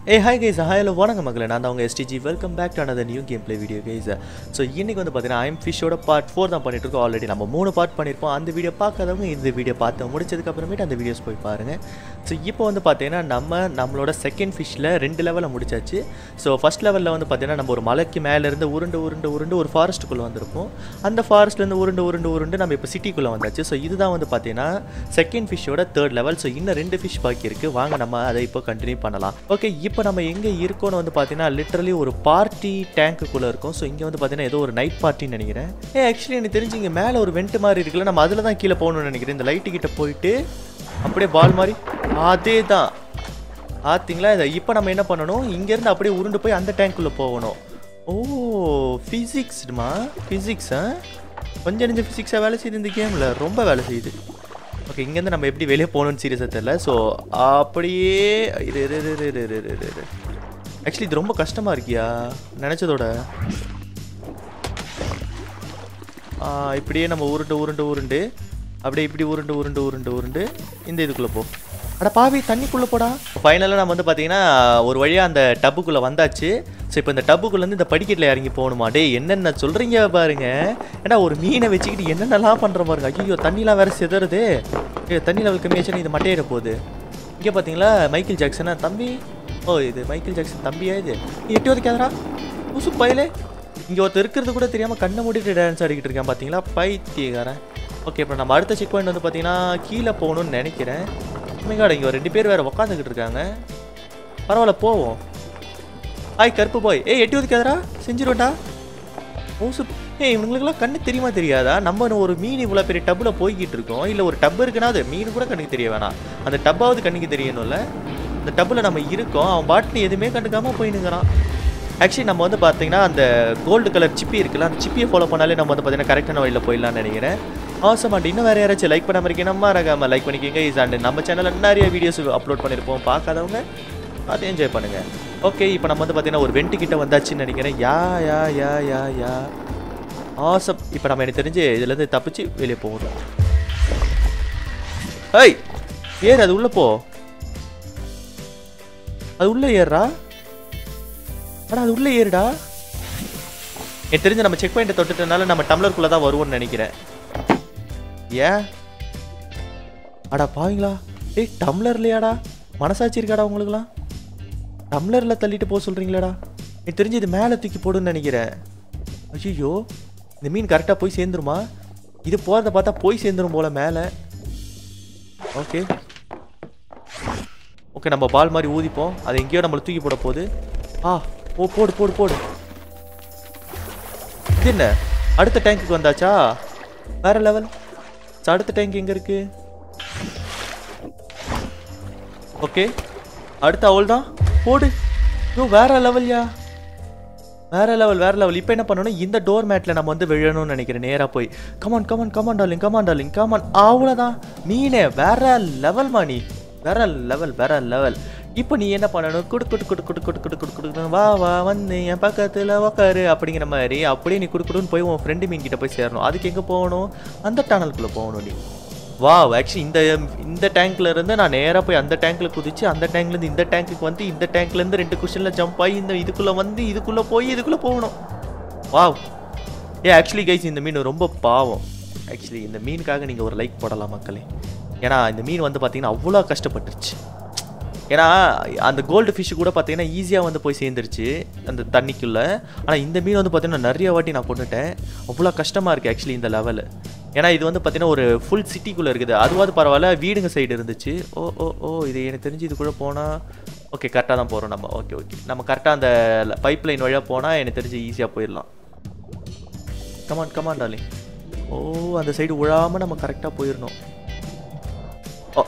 ஏ hi guys hi hello வணக்கம் மக்களே நான் தான் உங்கள் S T G welcome back to another new gameplay video guys so இன்னைக்கு வந்து பார்த்தீங்கன்னா ஐம் ஃபிஷோட பார்ட் ஃபோர் தான் பண்ணிட்டு இருக்கோம் ஆல்ரெடி நம்ம மூணு பார்ட் பண்ணியிருப்போம் அந்த வீடியோ பார்க்காதவங்க இந்த வீடியோ பார்த்து முடிச்சதுக்கு அப்புறமேட்டு அந்த வீடியோஸ் போய் பாருங்கள் ஸோ இப்போ வந்து பார்த்தீங்கன்னா நம்ம நம்மளோட செகண்ட் ஃபிஷ்ஷில் ரெண்டு லெவலில் முடிச்சாச்சு ஸோ ஃபஸ்ட் லெவலில் வந்து பார்த்தீங்கன்னா நம்ம ஒரு மலைக்கு மேலேருந்து உருண்டு உருண்டு உருண்டு ஒரு ஃபாரஸ்ட்டுக்குள்ளே வந்திருப்போம் அந்த ஃபாரஸ்ட்லேருந்து உருண்டு உருண்டு உருண்டு நம்ம இப்போ சிட்டிக்குள்ளே வந்தாச்சு ஸோ இதுதான் வந்து பார்த்தீங்கன்னா செகண்ட் ஃபிஷ்ஷோட தேர்ட் லெவல் ஸோ இன்னும் ரெண்டு ஃபிஷ் பாக்கி இருக்குது வாங்க நம்ம அதை இப்போ கண்டினியூ பண்ணலாம் ஓகே இப்போ நம்ம எங்கே இருக்கோம்னு வந்து பார்த்தீங்கன்னா லிட்டரலி ஒரு பார்ட்டி டேங்க்குள்ளே இருக்கும் ஸோ இங்கே வந்து பார்த்தீங்கன்னா ஏதோ ஒரு நைட் பார்ட்டின்னு நினைக்கிறேன் ஏ ஆக்சுவலி எனக்கு தெரிஞ்சு இங்கே மேலே ஒரு வெண்ட் மாதிரி இருக்குல்ல நம்ம அதில் தான் கீழே போகணும்னு நினைக்கிறேன் இந்த லைட்டு கிட்ட போயிட்டு அப்படியே பால் மாதிரி அதே தான் பார்த்தீங்களா இதை இப்போ நம்ம என்ன பண்ணணும் இங்கேருந்து அப்படியே உருண்டு போய் அந்த டேங்க்குள்ளே போகணும் ஓ ஃபிசிக்ஸ்மா ஃபிசிக்ஸா கொஞ்சம் நெஞ்ச ஃபிசிக்ஸாக வேலை செய்யுது இந்த கேமில் ரொம்ப வேலை செய்யுது ஓகே இங்கேருந்து நம்ம எப்படி வெளியே போகணும்னு சீரியஸாக தெரில ஸோ அப்படியே இரு இரு இரு இரு இரு இரு இரு இரு ஆக்சுவலி இது ரொம்ப கஷ்டமாக இருக்கியா நினச்சதோட ஆ, இப்படியே நம்ம உருண்டு உருண்டு உருண்டு அப்படியே இப்படி உருண்டு உருண்டு உருண்டு உருண்டு இந்த இதுக்குள்ளே போ அட பாவி தண்ணிக்குள்ளே போடா ஃபைனலாக நம்ம வந்து பார்த்தீங்கன்னா ஒரு வழியாக அந்த டப்புக்குள்ளே வந்தாச்சு ஸோ இப்போ இந்த டப்புக்குள்ளேருந்து இந்த படிக்கட்டில் இறங்கி போகணுமா டேய் என்னென்ன சொல்கிறீங்க பாருங்க ஏன்னா ஒரு மீனை வச்சுக்கிட்டு என்னென்னலாம் பண்ணுற பாருங்க ஐயோ தண்ணிலாம் வேறு சிதறுது ஏ தண்ணி லெவல் கம்மியாச்சுன்னா இது மட்டையிட போகுது இங்கே பார்த்தீங்களா மைக்கேல் ஜாக்சனா தம்பி ஓ இது மைக்கேல் ஜாக்சன் தம்பியா இது நீ எட்டி ஒதுக்காதரா புசு பயலே இங்கே ஒருத்தர் இருக்கிறது கூட தெரியாமல் கண்ணை மூடிட்டு டான்ஸ் ஆடிக்கிட்டு இருக்கேன் பார்த்தீங்களா பைத்தியக்காரன் ஓகே இப்போ நம்ம அடுத்த செக் பாயிண்ட் வந்து பார்த்தீங்கன்னா கீழே போகணும்னு நினைக்கிறேன் உண்மைக்காட இங்கே ஒரு ரெண்டு பேர் வேறு உக்காந்துக்கிட்டு இருக்காங்க பரவாயில்ல போவோம் ஹாய் கருப்பு பாய் ஏய் எட்டி ஒதுக்காதரா செஞ்சிருவேண்டா ஓசு ஏய் இவங்களுக்குலாம் கண்ணு தெரியுமா தெரியாதா நம்ம ஒரு மீன் இவ்வளோ பெரிய டப்பில் போய்கிட்டு இருக்கோம் இல்லை ஒரு டப்பு இருக்குன்னா அது மீன் கூட கண்ணுக்கு தெரிய வேணாம் அந்த டப்பாவது கண்ணுக்கு தெரியணும்ல அந்த டப்பில் நம்ம இருக்கோம் அவன் பாட்டில் எதுவுமே கண்டுக்காம போயினுங்கிறான் ஆக்சுவலி நம்ம வந்து பார்த்தீங்கன்னா அந்த கோல்டு கலர் சிப்பி இருக்குல்ல அந்த சிப்பியை ஃபாலோ பண்ணாலே நம்ம வந்து பார்த்தீங்கன்னா கரெக்டான வழியில் போயிடலாம்னு நினைக்கிறேன் ஆசம் அண்ட் இன்னும் வேறு யாராச்சும் லைக் பண்ணாம இருக்கீங்க நம்ம மறக்காம லைக் பண்ணிக்கோங்க இஸ் அண்ட் நம்ம சேனலில் நிறைய வீடியோஸ் அப்லோட் பண்ணியிருப்போம் பார்க்காதவங்க பார்த்து என்ஜாய் பண்ணுங்க ஓகே இப்போ நம்ம வந்து பார்த்தீங்கன்னா ஒரு வெண்ட் கிட்ட வந்தாச்சுன்னு நினைக்கிறேன் யா யா யா யா யா ஆசம் இப்போ நம்ம எனக்கு தெரிஞ்சு இதுலேருந்து தப்பிச்சு வெளியே போகணும் ஏய் ஏறு அது உள்ளே போ அது உள்ளே ஏறுறா அடா அது உள்ளே ஏறுடா எனக்கு தெரிஞ்சு நம்ம செக் பாயிண்ட்டை தொட்டுட்டனால நம்ம டம்ளருக்குள்ளே தான் வருவோம்னு நினைக்கிறேன் ஏன் அடா பாவீங்களா ஏய் டம்ளர்லையாடா மனசாட்சி இருக்காடா உங்களுக்குலாம் டம்ளரில் தள்ளிட்டு போக சொல்கிறீங்களாடா எனக்கு தெரிஞ்சு இது மேலே தூக்கி போடுன்னு நினைக்கிறேன் ஐயோ இந்த மீன் கரெக்டாக போய் சேர்ந்துருமா இது போகிறத பார்த்தா போய் சேர்ந்துரும் போல மேலே ஓகே ஓகே நம்ம பால் மாதிரி ஊதிப்போம் அது எங்கேயோ நம்மளை தூக்கி போட போகுது ஆ ஓ போடு போடு போடு இது என்ன அடுத்த டேங்க்குக்கு வந்தாச்சா வேற லெவல் அடுத்த டேங்க் எங்க இருக்கு ஓகே அடுத்த அவள் தான் போடு ஐயோ வேற லெவல்யா வேற லெவல் வேற லெவல் இப்போ என்ன பண்ணணும் இந்த டோர் மேட்ல நம்ம வந்து விழணும்னு நினைக்கிறேன் நேரா போய் come on come on come on darling come on darling come on அவ்வளோதான் மீனே வேற லெவல் நீ வேற லெவல் வேற லெவல் இப்போ நீ என்ன பண்ணணும் குடு குடு குடு குடு குடு குடு குடு குடு வா வா வந்து என் பக்கத்தில் உக்காரு அப்படிங்கிற மாதிரி அப்படியே நீ குடு குடுன்னு போய் உன் ஃப்ரெண்டு மீன் கிட்ட போய் சேரணும் அதுக்கு எங்கே போகணும் அந்த டனலுக்குள்ளே போகணும் நீ வா ஆக்சுவலி இந்த இந்த டேங்க்ல இருந்து நான் நேராக போய் அந்த டேங்க்ல குதிச்சு அந்த டேங்க்ல இருந்து இந்த டேங்க்குக்கு வந்து இந்த டேங்க்ல இருந்து ரெண்டு குஷன்ல ஜம்ப் ஆகி இந்த இதுக்குள்ள வந்து இதுக்குள்ள போய் இதுக்குள்ள போகணும் வாவ் ஏ ஆக்சுவலி கைஸ் இந்த மீன் ரொம்ப பாவம் ஆக்சுவலி இந்த மீனுக்காக நீங்கள் ஒரு லைக் போடலாம் மக்களே ஏன்னா இந்த மீன் வந்து பார்த்தீங்கன்னா அவ்வளோ கஷ்டப்பட்டுருச்சு ஏன்னா அந்த கோல்டு ஃபிஷ்ஷு கூட பார்த்தீங்கன்னா ஈஸியாக வந்து போய் சேர்ந்துருச்சு அந்த தண்ணிக்குள்ளே ஆனால் இந்த மீன் வந்து பார்த்தீங்கன்னா நிறைய வாட்டி நான் கொண்டுட்டேன் அவ்வளோ கஷ்டமாக இருக்குது ஆக்சுவலி இந்த லெவலு ஏன்னா இது வந்து பார்த்தீங்கன்னா ஒரு ஃபுல் சிட்டிக்குள்ளே இருக்குது அதுவாது பரவாயில்ல வீடுங்க சைடு இருந்துச்சு ஓ ஓ ஓ இது எனக்கு தெரிஞ்சு இது கூட போனால் ஓகே கரெக்டாக தான் போகிறோம் நம்ம ஓகே ஓகே நம்ம கரெக்டாக அந்த பைப் லைன் வழியாக போனால் எனக்கு தெரிஞ்சு ஈஸியாக போயிடலாம் கமான் கமான் டாலி ஓ அந்த சைடு விழாமல் நம்ம கரெக்டாக போயிடணும் ஓ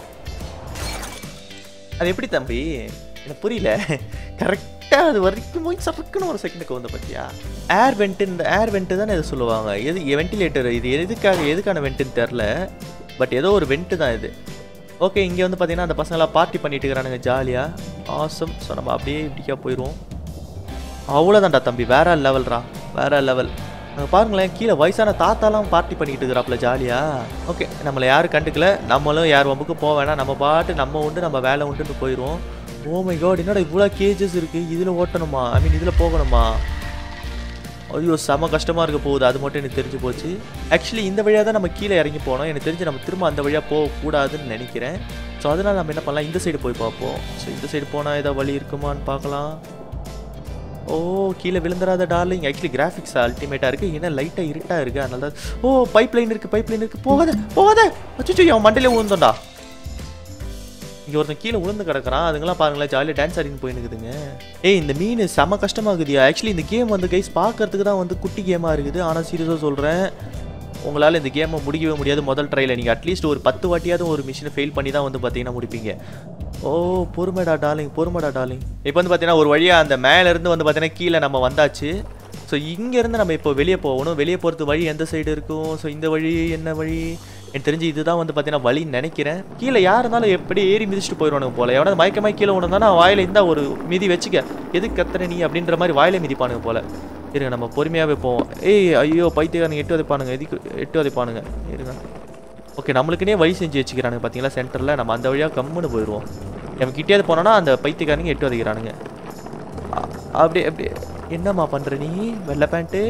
அது எப்படி தம்பி எனக்கு புரியல கரெக்டாக அது வரைக்கும் போய் சறுக்குன்னு ஒரு செகண்டுக்கு வந்து பார்த்தியா ஏர் வெண்ட் இந்த ஏர் வெண்ட்டு தானே இதை சொல்லுவாங்க எது வென்டிலேட்டர் இது எதுக்காக எதுக்கான வெண்ட்டுன்னு தெரில பட் ஏதோ ஒரு வெண்ட்டு தான் இது ஓகே இங்கே வந்து பார்த்தீங்கன்னா அந்த பசங்களாம் பார்ட்டி பண்ணிட்டு இருக்கிறானுங்க ஜாலியாக ஆசம் ஸோ நம்ம அப்படியே இப்படிக்கா போயிடுவோம் அவ்வளோதான்டா தம்பி வேற லெவல்ரா வேற லெவல் அங்க பாருங்களேன் கீழே வயசான தாத்தாலாம் பார்ட்டி பண்ணிக்கிட்டு இருக்கிறாப்புல ஜாலியா ஓகே நம்மளை யாரும் கண்டுக்கல நம்மளும் யார் வம்புக்கு போக வேணாம் நம்ம பாட்டு நம்ம உண்டு நம்ம வேலை உண்டுன்னு போயிடுவோம் ஓ மை காட் என்னடா இவ்வளோ கேஜஸ் இருக்கு இதில் ஓட்டணுமா ஐ மீன் இதில் போகணுமா ஐயோ செம கஷ்டமாக இருக்க போகுது அது மட்டும் எனக்கு தெரிஞ்சு போச்சு ஆக்சுவலி இந்த வழியாக தான் நம்ம கீழே இறங்கி போனோம் எனக்கு தெரிஞ்சு நம்ம திரும்ப அந்த வழியாக போகக்கூடாதுன்னு நினைக்கிறேன் ஸோ அதனால் நம்ம என்ன பண்ணலாம் இந்த சைடு போய் பார்ப்போம் ஸோ இந்த சைடு போனால் ஏதாவது வழி இருக்குமான்னு பார்க்கலாம் ஓ கீழே விழுந்துராத டார்லிங் ஆக்சுவலி கிராஃபிக்ஸ் அல்டிமேட்டாக இருக்குது ஏன்னா லைட்டாக இருட்டாக இருக்குது அதனால தான் ஓ பைப் லைன் இருக்குது பைப் லைன் இருக்குது போகாத போகாத அச்சோ அவன் மண்டையிலே விழுந்தோண்டா இங்கே ஒருத்தன் கீழே உளுந்து கிடக்குறான் அதுங்களாம் பாருங்களேன் ஜாலியாக டான்ஸ் ஆடின்னு போயினுக்குதுங்க ஏய் இந்த மீன் செம கஷ்டமாகுதியா ஆக்சுவலி இந்த கேம் வந்து கைஸ் பார்க்கறதுக்கு தான் வந்து குட்டி கேமாக இருக்குது ஆனால் சீரியஸாக சொல்கிறேன் உங்களால் இந்த கேமை முடிக்கவே முடியாது முதல் ட்ரையில் நீங்கள் அட்லீஸ்ட் ஒரு பத்து வாட்டியாவது ஒரு மிஷினை ஃபெயில் பண்ணி தான் வந்து பார்த்தீங்கன்னா முடிப்பீங்க ஓ பொறுமைடா டார்லிங் பொறுமைடா டார்லிங் இப்போ வந்து பார்த்தீங்கன்னா ஒரு வழியாக அந்த மேலேருந்து வந்து பார்த்தீங்கன்னா கீழே நம்ம வந்தாச்சு ஸோ இங்கேருந்து நம்ம இப்போ வெளியே போகணும் வெளியே போகிறது வழி எந்த சைடு இருக்கும் ஸோ இந்த வழி என்ன வழி எனக்கு தெரிஞ்சு இதுதான் வந்து பார்த்தீங்கன்னா வழின்னு நினைக்கிறேன் கீழே யார் இருந்தாலும் எப்படி ஏறி மிதிச்சுட்டு போயிடுவானுங்க போல எவனா மயக்கமாக கீழே ஒன்று வாயில இருந்தால் ஒரு மிதி வச்சுக்க எதுக்கு கத்துற நீ அப்படின்ற மாதிரி வாயில மிதிப்பானுங்க போல இருங்க நம்ம பொறுமையாகவே போவோம் ஏய் ஐயோ பைத்தியக்காரங்க எட்டு உதைப்பானுங்க எதுக்கு எட்டு உதைப்பானுங்க இருங்க ஓகே நம்மளுக்குனே வழி செஞ்சு வச்சுக்கிறானுங்க பார்த்தீங்களா சென்டரில் நம்ம அந்த வழியாக கம்முன்னு போயிடுவோம் நம்ம கிட்டேயாவது போனோன்னா அந்த பைத்தியக்காரங்க எட்டு உதைக்கிறானுங்க அ- அப்படியே அப்படியே என்னம்மா பண்ணுற நீ வெள்ளை பேண்ட்டு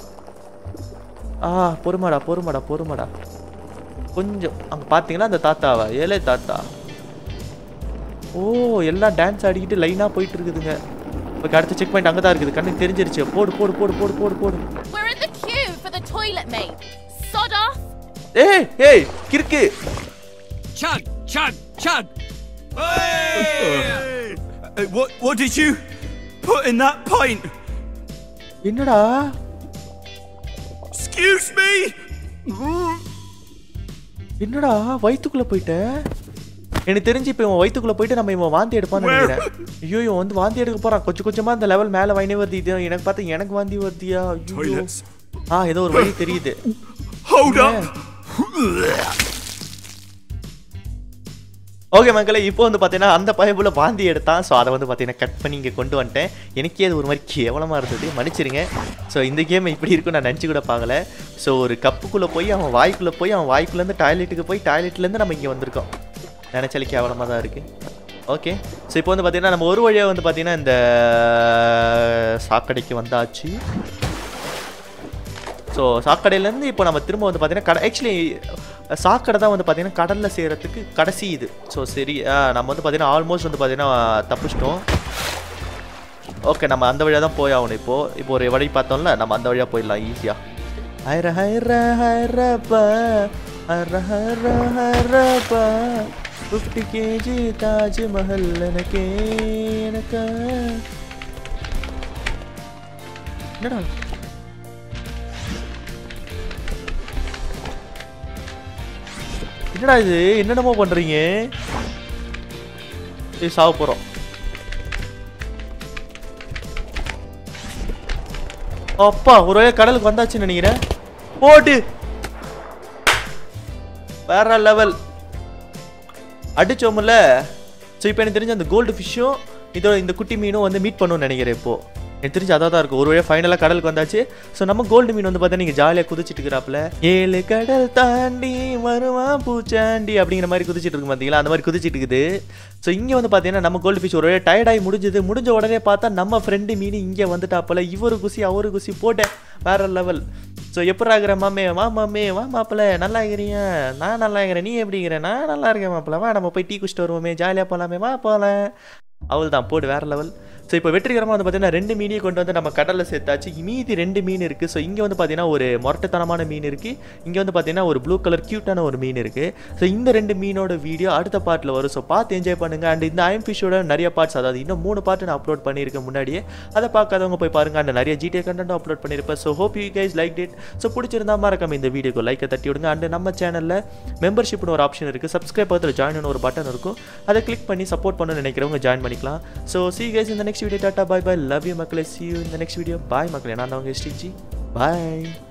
ஆ பொறுமாடா பொறுமாடா பொறுமாடா கொஞ்சம் அங்கே பார்த்தீங்கன்னா அந்த தாத்தாவா ஏலே தாத்தா ஓ எல்லாம் டான்ஸ் ஆடிக்கிட்டு லைனாக போயிட்டு இருக்குதுங்க இப்போ அடுத்த செக் பாயிண்ட் அங்கே தான் இருக்குது கண்ணுக்கு தெரிஞ்சிருச்சு போடு போடு போடு போடு போடு போடு We're in the queue for the toilet mate. Sod off. ஏய் ஏய் கிறுக்கு Chug, chug, chug. Uh, what, what did you put in that pint? என்னடா Excuse me? என்னடா வயித்துக்குள்ள போயிட்ட எனக்கு தெரிஞ்சு இப்போ இவன் வயித்துக்குள்ள போயிட்டு நம்ம இவன் வாந்தி எடுப்பான்னு நினைக்கிறேன் ஐயோ இவன் வந்து வாந்தி எடுக்க போறான் கொஞ்சம் கொஞ்சமா அந்த லெவல் மேல வாங்கினே வருது இது எனக்கு பார்த்து எனக்கு வாந்தி வருதியா ஐயோ. Toilets. ஆ ஏதோ ஒரு வழி தெரியுது Hold up. ஓகே மக்களே இப்போ வந்து பார்த்தீங்கன்னா அந்த பயபுல வாந்தி எடுத்தான் ஸோ அதை வந்து பார்த்தீங்கன்னா கட் பண்ணி இங்கே கொண்டு வந்துட்டேன் எனக்கே அது ஒரு மாதிரி கேவலமாக இருந்தது மன்னிச்சிருங்க ஸோ இந்த கேம் இப்படி இருக்கும் நான் நினச்சி கூட பார்க்கல ஸோ ஒரு கப்புக்குள்ளே போய் அவன் வாய்க்குள்ளே போய் அவன் வாய்க்குள்ளேருந்து டாய்லெட்டுக்கு போய் டாய்லெட்லேருந்து நம்ம இங்கே வந்திருக்கோம் நினச்சாலே கேவலமாக தான் இருக்குது ஓகே ஸோ இப்போ வந்து பார்த்தீங்கன்னா நம்ம ஒரு வழியாக வந்து பார்த்தீங்கன்னா இந்த சாக்கடைக்கு வந்தாச்சு ஸோ சாக்கடையிலேருந்து இப்போ நம்ம திரும்ப வந்து பார்த்தீங்கன்னா கடை ஆக்சுவலி சாக்கடை தான் வந்து பார்த்தீங்கன்னா கடலில் செய்கிறதுக்கு கடைசி இது ஸோ சரி ஆ, நம்ம வந்து பார்த்தீங்கன்னா ஆல்மோஸ்ட் வந்து பார்த்தீங்கன்னா தப்பிச்சிட்டோம் ஓகே நம்ம அந்த வழியாக தான் போய் ஆகணும் இப்போது இப்போ ஒரு வழி பார்த்தோம்ல நம்ம அந்த வழியாக போயிடலாம் ஈஸியாக ஹைர ஹைர ஹைரப்பா ஹர ஹர ஹரப்பா ஃபிஃப்டி கேஜி தாஜ்மஹல் எனக்கே எனக்கா என்னடா என்னடா இது என்னென்னமோ பண்றீங்க ஏய் சாவ போறோம் அப்பா ஒரு வழியா கடலுக்கு வந்தாச்சுன்னு நினைக்கிறேன் போட்டு வேற லெவல் அடிச்சோம்ல ஸோ இப்போ எனக்கு தெரிஞ்ச அந்த கோல்டு ஃபிஷ்ஷும் இதோட இந்த குட்டி மீனும் வந்து மீட் பண்ணணும்னு நினைக்கிறேன் இப்போ எனக்கு தெரிஞ்சு அதான் தான் இருக்கும் ஒரு வழியாக ஃபைனலாக கடலுக்கு வந்தாச்சு ஸோ நம்ம கோல்டு மீன் வந்து பார்த்தா நீங்கள் ஜாலியாக குதிச்சிட்டு இருக்கிறாப்புல ஏழு கடல் தாண்டி வருவா பூச்சாண்டி அப்படிங்கிற மாதிரி குதிச்சிட்டு இருக்கு பார்த்தீங்களா அந்த மாதிரி குதிச்சிட்டு இருக்குது ஸோ இங்கே வந்து பார்த்தீங்கன்னா நம்ம கோல்டு ஃபிஷ் ஒரு வழியாக டயர்டாகி முடிஞ்சது முடிஞ்ச உடனே பார்த்தா நம்ம ஃப்ரெண்டு மீன் இங்கே வந்துட்டாப்புல இவரு குசி அவரு குசி போட்டேன் வேற லெவல் ஸோ எப்படி ஆகுற மாமே வா மாமே வா மாப்பிள்ள நல்லா இருக்கிறியா நான் நல்லா இருக்கிறேன் நீ எப்படி இருக்கிற நான் நல்லா இருக்கேன் மாப்பிள்ள வா நம்ம போய் டீ குடிச்சிட்டு வருவோமே ஜாலியாக போகலாமே வா போகலாம் அவள் தான் போடு வேற லெவல் ஸோ இப்போ வெற்றிகரமாக வந்து பார்த்தீங்கன்னா ரெண்டு மீனையும் கொண்டு வந்து நம்ம கடலில் சேர்த்தாச்சு மீதி ரெண்டு மீன் இருக்குது ஸோ இங்கே வந்து பார்த்தீங்கன்னா ஒரு மொரட்டுத்தனமான மீன் இருக்குது இங்கே வந்து பார்த்தீங்கன்னா ஒரு ப்ளூ கலர் க்யூட்டான ஒரு மீன் இருக்குது ஸோ இந்த ரெண்டு மீனோட வீடியோ அடுத்த பார்ட்டில் வரும் ஸோ பார்த்து என்ஜாய் பண்ணுங்க அண்ட் இந்த ஐம் ஃபிஷோட நிறைய பார்ட்ஸ் அதாவது இன்னும் மூணு பார்ட் நான் அப்லோட் பண்ணியிருக்கேன் முன்னாடியே அதை பார்க்காதவங்க போய் பாருங்க அண்ட் நிறைய ஜிடிஏ கண்டென்ட் அப்லோட் பண்ணியிருப்பேன் so hope you guys like it so பிடிச்சிருந்தா மறக்காம இந்த வீடியோக்கு லைக்கை தட்டி விடுங்க அண்ட் நம்ம சேனலில் மெம்பர்ஷிப்னு ஒரு ஆப்ஷன் இருக்குது சப்ஸ்கிரைப் பக்கத்தில் ஜாயின் ஒரு பட்டன் இருக்கும் அதை கிளிக் பண்ணி சப்போர்ட் பண்ண நினைக்கிறவங்க ஜாயின் பண்ணிக்கலாம் ஸோ சி கைஸ் இந்த நெக்ஸ்ட் வீடியோ டாட்டா பாய் பாய் லவ் யூ மக்களே சி யூ இந்த நெக்ஸ்ட் வீடியோ பாய் மக்களே நான் தான் உங்கள் ஸ்ரீஜி பாய்